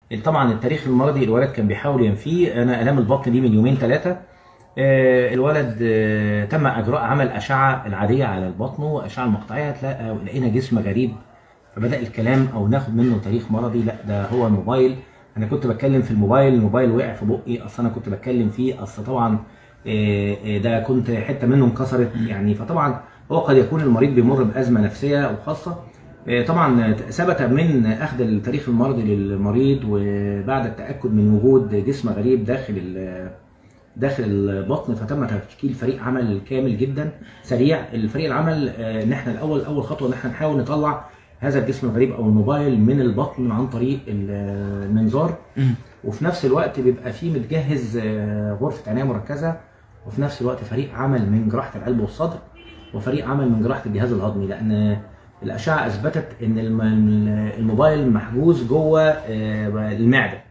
طبعا التاريخ المرضي الولد كان بيحاول ينفيه انا الام البطن دي من يومين ثلاثه الولد آه، تم اجراء عمل اشعه العاديه على البطن واشعه المقطعيه تلاقى لقينا جسم غريب فبدا الكلام او ناخد منه تاريخ مرضي لا ده هو الموبايل انا كنت بتكلم في الموبايل الموبايل وقع في بقي اصل انا كنت بتكلم فيه اصل طبعا آه، آه، ده كنت حته منه انكسرت يعني فطبعا هو قد يكون المريض بيمر بازمه نفسيه او خاصه آه، طبعا ثبت من اخذ التاريخ المرضي للمريض وبعد التاكد من وجود جسم غريب داخل ال- داخل البطن فتم تشكيل فريق عمل كامل جدا سريع الفريق العمل آه، ان احنا الاول اول خطوه ان احنا نحاول نطلع هذا الجسم الغريب او الموبايل من البطن عن طريق ال- المنظار وفي نفس الوقت بيبقى فيه متجهز آه، غرفه عنايه مركزه وفي نفس الوقت فريق عمل من جراحه القلب والصدر وفريق عمل من جراحه الجهاز الهضمي لان الاشعه اثبتت ان الم- الموبايل محجوز جوه آه، المعده